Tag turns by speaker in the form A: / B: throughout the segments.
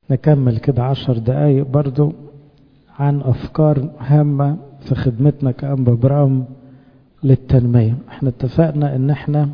A: نكمل كده عشر دقايق برضو عن أفكار هامة في خدمتنا كأنبا برام للتنمية احنا اتفقنا ان احنا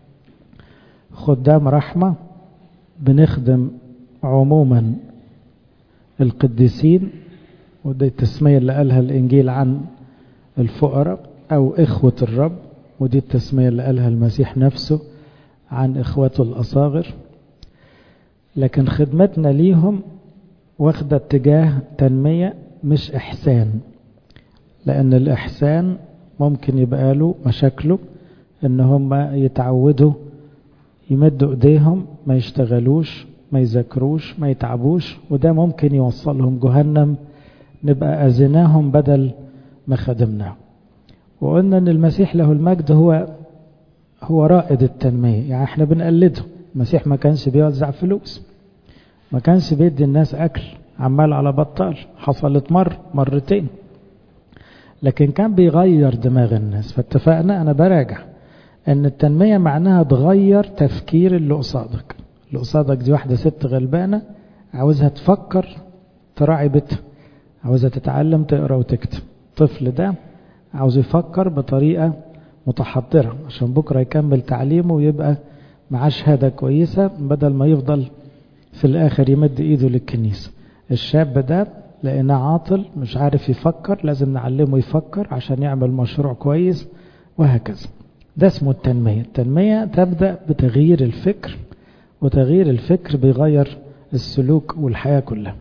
A: خدام رحمة بنخدم عموما القديسين ودي التسمية اللي قالها الإنجيل عن الفقراء أو إخوة الرب ودي التسمية اللي قالها المسيح نفسه عن إخوته الأصاغر لكن خدمتنا ليهم واخدة اتجاه تنمية مش إحسان لأن الإحسان ممكن يبقى له مشاكله إن هم يتعودوا يمدوا إيديهم ما يشتغلوش ما يذاكروش ما يتعبوش وده ممكن يوصلهم جهنم نبقى أذناهم بدل ما خدمناهم وقلنا ان المسيح له المجد هو هو رائد التنمية يعني احنا بنقلده المسيح ما كانش بيوزع فلوس ما كانش بيدي الناس اكل عمال على بطال حصلت مر مرتين لكن كان بيغير دماغ الناس فاتفقنا انا براجع ان التنمية معناها تغير تفكير اللي قصادك اللي قصادك دي واحدة ست غلبانة عاوزها تفكر تراعي بيتها عاوزها تتعلم تقرا وتكتب الطفل ده عاوز يفكر بطريقة متحضرة عشان بكرة يكمل تعليمه ويبقى معاه شهادة كويسة بدل ما يفضل في الآخر يمد إيده للكنيسة الشاب ده لقيناه عاطل مش عارف يفكر لازم نعلمه يفكر عشان يعمل مشروع كويس وهكذا ده اسمه التنمية التنمية تبدأ بتغيير الفكر وتغيير الفكر بيغير السلوك والحياة كلها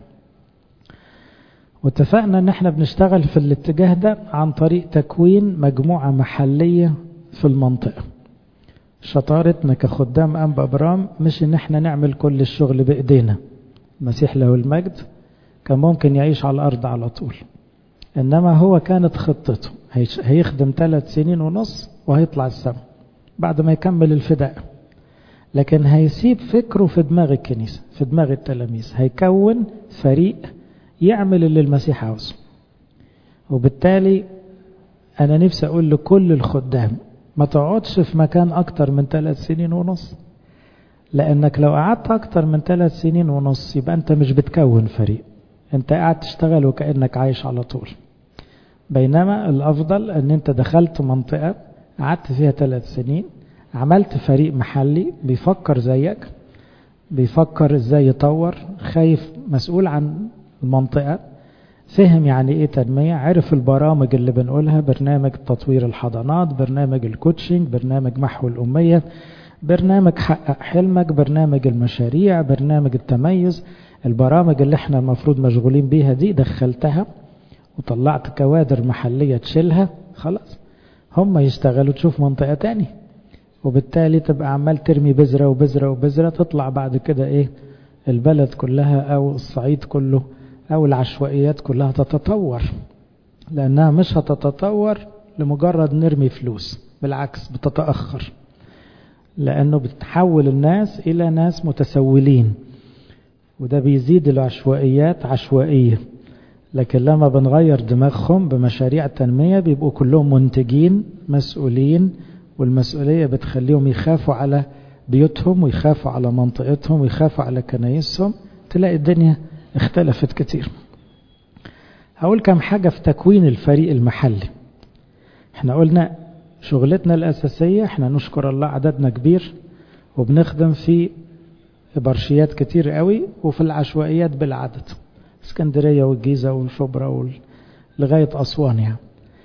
A: واتفقنا ان احنا بنشتغل في الاتجاه ده عن طريق تكوين مجموعة محلية في المنطقة شطارتنا كخدام أنبا برام مش ان احنا نعمل كل الشغل بإيدينا المسيح له المجد كان ممكن يعيش على الأرض على طول إنما هو كانت خطته هيخدم ثلاث سنين ونص وهيطلع السماء بعد ما يكمل الفداء لكن هيسيب فكره في دماغ الكنيسة في دماغ التلاميذ هيكون فريق يعمل اللي المسيح عاوزه وبالتالي أنا نفسي أقول لكل الخدام ما تقعدش في مكان أكتر من ثلاث سنين ونص لأنك لو قعدت أكتر من ثلاث سنين ونص يبقى أنت مش بتكون فريق أنت قاعد تشتغل وكأنك عايش على طول بينما الأفضل أن أنت دخلت منطقة قعدت فيها ثلاث سنين عملت فريق محلي بيفكر زيك بيفكر ازاي يطور خايف مسؤول عن المنطقة فهم يعني ايه تنمية عرف البرامج اللي بنقولها برنامج تطوير الحضانات برنامج الكوتشنج برنامج محو الأمية برنامج حقق حلمك برنامج المشاريع برنامج التميز البرامج اللي احنا المفروض مشغولين بيها دي دخلتها وطلعت كوادر محلية تشيلها خلاص هم يشتغلوا تشوف منطقة تاني وبالتالي تبقى عمال ترمي بذرة وبذرة وبذرة تطلع بعد كده ايه البلد كلها او الصعيد كله او العشوائيات كلها تتطور لانها مش هتتطور لمجرد نرمي فلوس بالعكس بتتأخر لانه بتحول الناس الى ناس متسولين وده بيزيد العشوائيات عشوائية لكن لما بنغير دماغهم بمشاريع تنمية بيبقوا كلهم منتجين مسؤولين والمسؤولية بتخليهم يخافوا على بيوتهم ويخافوا على منطقتهم ويخافوا على كنايسهم تلاقي الدنيا اختلفت كتير هقول كم حاجة في تكوين الفريق المحلي احنا قلنا شغلتنا الأساسية احنا نشكر الله عددنا كبير وبنخدم في برشيات كتير قوي وفي العشوائيات بالعدد اسكندرية والجيزة والشبرا وال... لغاية أسوان يعني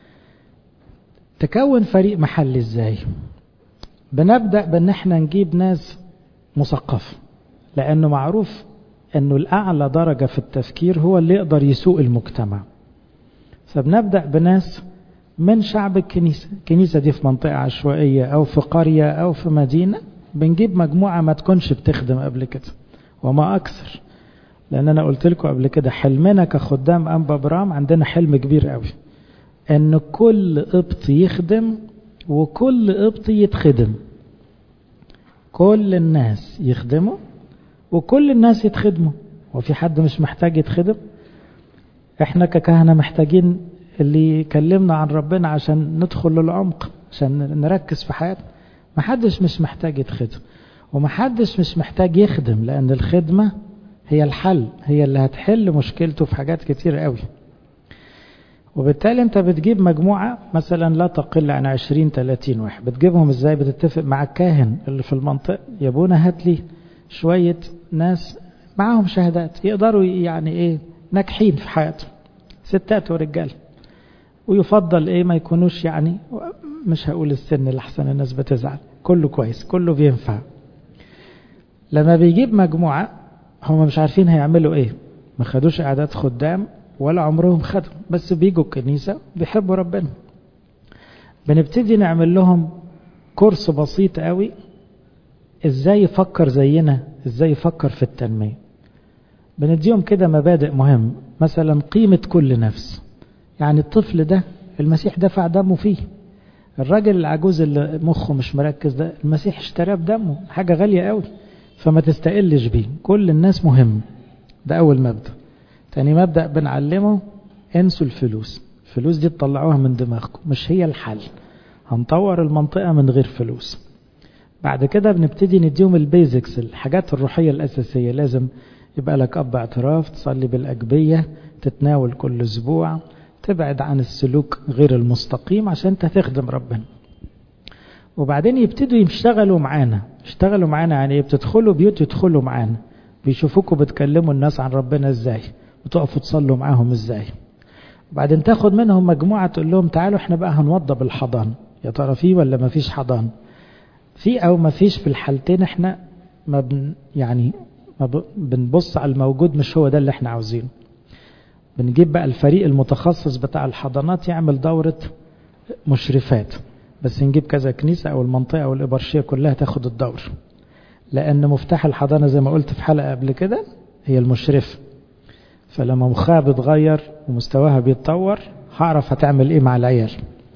A: تكون فريق محلي ازاي بنبدأ بان احنا نجيب ناس مثقفة لانه معروف انه الاعلى درجة في التفكير هو اللي يقدر يسوق المجتمع فبنبدأ بناس من شعب الكنيسة الكنيسة دي في منطقة عشوائية او في قرية او في مدينة بنجيب مجموعة ما تكونش بتخدم قبل كده وما اكثر لان انا قلت لكم قبل كده حلمنا كخدام انبا برام عندنا حلم كبير قوي ان كل قبط يخدم وكل قبط يتخدم كل الناس يخدموا وكل الناس يتخدموا وفي حد مش محتاج يتخدم احنا ككهنة محتاجين اللي يكلمنا عن ربنا عشان ندخل للعمق عشان نركز في حياتنا محدش مش محتاج يتخدم ومحدش مش محتاج يخدم لان الخدمة هي الحل هي اللي هتحل مشكلته في حاجات كتير قوي وبالتالي انت بتجيب مجموعة مثلا لا تقل عن 20 30 واحد بتجيبهم ازاي بتتفق مع الكاهن اللي في المنطقة يا ابونا هات لي شوية ناس معاهم شهادات يقدروا يعني ايه ناجحين في حياتهم ستات ورجال ويفضل ايه ما يكونوش يعني مش هقول السن اللي احسن الناس بتزعل كله كويس كله بينفع لما بيجيب مجموعة هم مش عارفين هيعملوا ايه ما خدوش اعداد خدام ولا عمرهم خدوا بس بيجوا الكنيسة بيحبوا ربنا بنبتدي نعمل لهم كورس بسيط قوي ازاي يفكر زينا ازاي يفكر في التنمية بنديهم كده مبادئ مهم مثلا قيمة كل نفس يعني الطفل ده المسيح دفع دمه فيه الراجل العجوز اللي مخه مش مركز ده المسيح اشتراه بدمه حاجة غالية قوي فما تستقلش بيه كل الناس مهم ده أول مبدأ تاني مبدأ بنعلمه انسوا الفلوس الفلوس دي تطلعوها من دماغكم مش هي الحل هنطور المنطقة من غير فلوس بعد كده بنبتدي نديهم البيزكس الحاجات الروحية الأساسية لازم يبقى لك أب اعتراف تصلي بالأجبية تتناول كل أسبوع تبعد عن السلوك غير المستقيم عشان انت تخدم ربنا وبعدين يبتدوا يشتغلوا معانا يشتغلوا معانا يعني ايه بتدخلوا بيوت يدخلوا معانا بيشوفوكوا بتكلموا الناس عن ربنا ازاي وتقفوا تصلوا معاهم ازاي وبعدين تاخد منهم مجموعة تقول لهم تعالوا احنا بقى هنوضب الحضان يا ترى في ولا ما فيش حضان في او ما فيش في الحالتين احنا ما بن يعني ما بنبص على الموجود مش هو ده اللي احنا عاوزينه بنجيب بقى الفريق المتخصص بتاع الحضانات يعمل دورة مشرفات بس نجيب كذا كنيسة أو المنطقة أو الإبرشية كلها تاخد الدور لأن مفتاح الحضانة زي ما قلت في حلقة قبل كده هي المشرف فلما مخها بيتغير ومستواها بيتطور هعرف هتعمل ايه مع العيال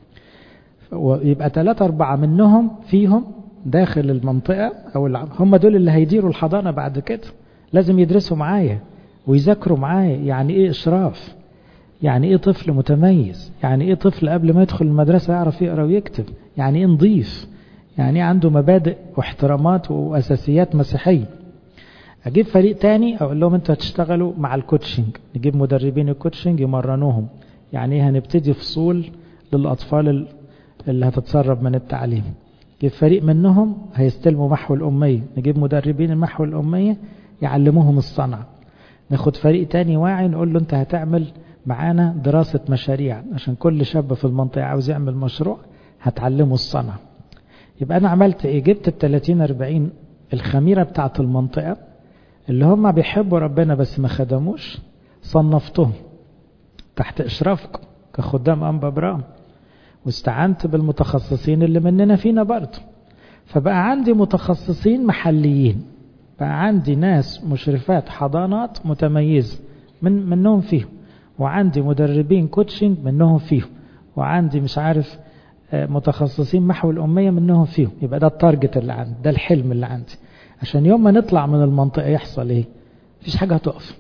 A: ويبقى ثلاثة أربعة منهم فيهم داخل المنطقة أو هم دول اللي هيديروا الحضانة بعد كده لازم يدرسوا معايا ويذاكروا معايا يعني ايه إشراف يعني ايه طفل متميز يعني ايه طفل قبل ما يدخل المدرسة يعرف يقرأ ويكتب يعني ايه نضيف يعني ايه عنده مبادئ واحترامات وأساسيات مسيحية أجيب فريق تاني أقول لهم أنتوا هتشتغلوا مع الكوتشنج نجيب مدربين الكوتشنج يمرنوهم يعني ايه هنبتدي فصول للأطفال اللي هتتسرب من التعليم نجيب فريق منهم هيستلموا محو الأمية نجيب مدربين المحو الأمية يعلموهم الصنعة ناخد فريق تاني واعي نقول له أنت هتعمل معانا دراسة مشاريع عشان كل شاب في المنطقة عاوز يعمل مشروع هتعلمه الصنعة يبقى أنا عملت إيه جبت التلاتين أربعين الخميرة بتاعت المنطقة اللي هم بيحبوا ربنا بس ما خدموش صنفتهم تحت إشرافكم كخدام أنبا برام واستعنت بالمتخصصين اللي مننا فينا برضه فبقى عندي متخصصين محليين بقى عندي ناس مشرفات حضانات متميزة من منهم فيهم وعندي مدربين كوتشنج منهم فيهم وعندي مش عارف متخصصين محو الأمية منهم فيهم يبقى ده التارجت اللي عندي ده الحلم اللي عندي عشان يوم ما نطلع من المنطقة يحصل ايه مفيش حاجة هتقف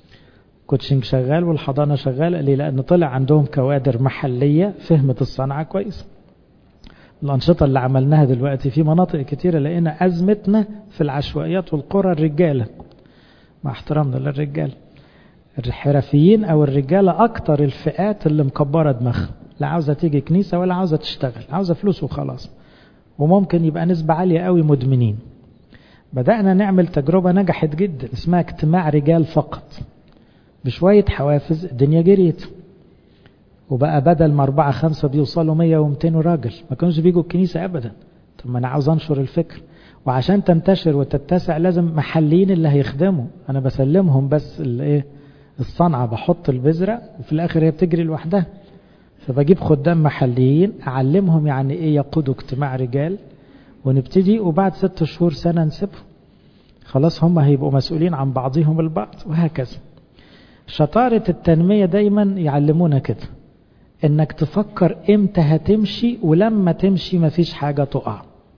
A: كوتشنج شغال والحضانة شغالة ليه لأن طلع عندهم كوادر محلية فهمت الصنعة كويس الأنشطة اللي عملناها دلوقتي في مناطق كتيرة لقينا أزمتنا في العشوائيات والقرى الرجالة مع احترامنا للرجال الحرفيين أو الرجالة أكتر الفئات اللي مكبرة دماغها لا عاوزة تيجي كنيسة ولا عاوزة تشتغل عاوزة فلوس وخلاص وممكن يبقى نسبة عالية قوي مدمنين بدأنا نعمل تجربة نجحت جدا اسمها اجتماع رجال فقط بشوية حوافز الدنيا جريت وبقى بدل ما أربعة خمسة بيوصلوا مية ومتين راجل ما كانوش بيجوا الكنيسة أبدا طب ما أنا عاوز أنشر الفكر وعشان تنتشر وتتسع لازم محلين اللي هيخدموا أنا بسلمهم بس الايه الصنعة بحط البذرة وفي الآخر هي بتجري لوحدها فبجيب خدام محليين أعلمهم يعني إيه يقودوا اجتماع رجال ونبتدي وبعد ست شهور سنة نسيبهم خلاص هم هيبقوا مسؤولين عن بعضهم البعض وهكذا شطارة التنمية دايما يعلمونا كده انك تفكر امتى هتمشي ولما تمشي مفيش حاجة تقع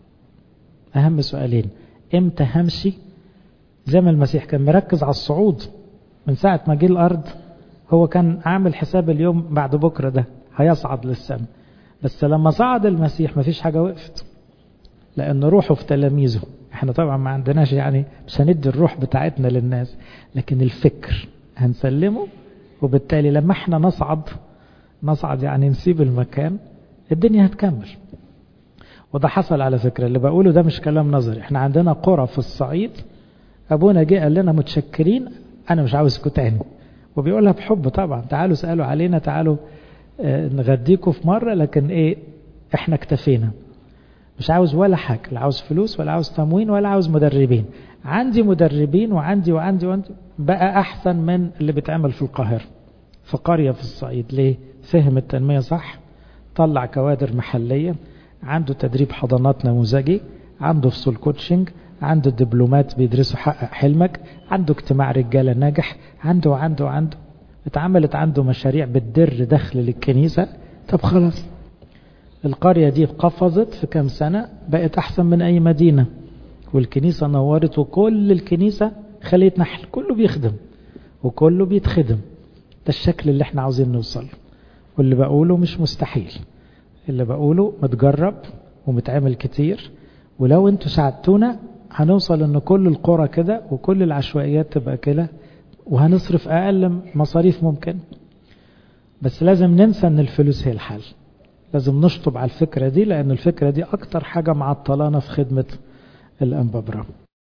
A: اهم سؤالين امتى همشي زي ما المسيح كان مركز على الصعود من ساعة ما جه الارض هو كان عامل حساب اليوم بعد بكرة ده هيصعد للسماء بس لما صعد المسيح مفيش حاجة وقفت لأن روحه في تلاميذه احنا طبعا ما عندناش يعني مش هندي الروح بتاعتنا للناس لكن الفكر هنسلمه وبالتالي لما احنا نصعد نصعد يعني نسيب المكان الدنيا هتكمل وده حصل على فكرة اللي بقوله ده مش كلام نظري احنا عندنا قرى في الصعيد ابونا جه قال لنا متشكرين انا مش عاوزكم تاني وبيقولها بحب طبعا تعالوا اسألوا علينا تعالوا اه نغديكم في مرة لكن ايه احنا اكتفينا مش عاوز ولا حاجة لا عاوز فلوس ولا عاوز تموين ولا عاوز مدربين عندي مدربين وعندي وعندي وعندي بقى احسن من اللي بيتعمل في القاهرة في قرية في الصعيد ليه فهم التنمية صح طلع كوادر محلية عنده تدريب حضانات نموذجي عنده فصول كوتشنج عنده دبلومات بيدرسوا حقق حلمك عنده اجتماع رجالة ناجح عنده وعنده عنده اتعملت عنده مشاريع بتدر دخل للكنيسة طب خلاص القرية دي قفزت في كام سنة بقت أحسن من أي مدينة والكنيسة نورت وكل الكنيسة خلية نحل كله بيخدم وكله بيتخدم ده الشكل اللي احنا عاوزين نوصل واللي بقوله مش مستحيل اللي بقوله متجرب ومتعمل كتير ولو انتوا ساعدتونا هنوصل ان كل القرى كده وكل العشوائيات تبقى كده وهنصرف اقل مصاريف ممكن بس لازم ننسى ان الفلوس هي الحل لازم نشطب على الفكرة دي لان الفكرة دي اكتر حاجة معطلانا في خدمة الانبابرام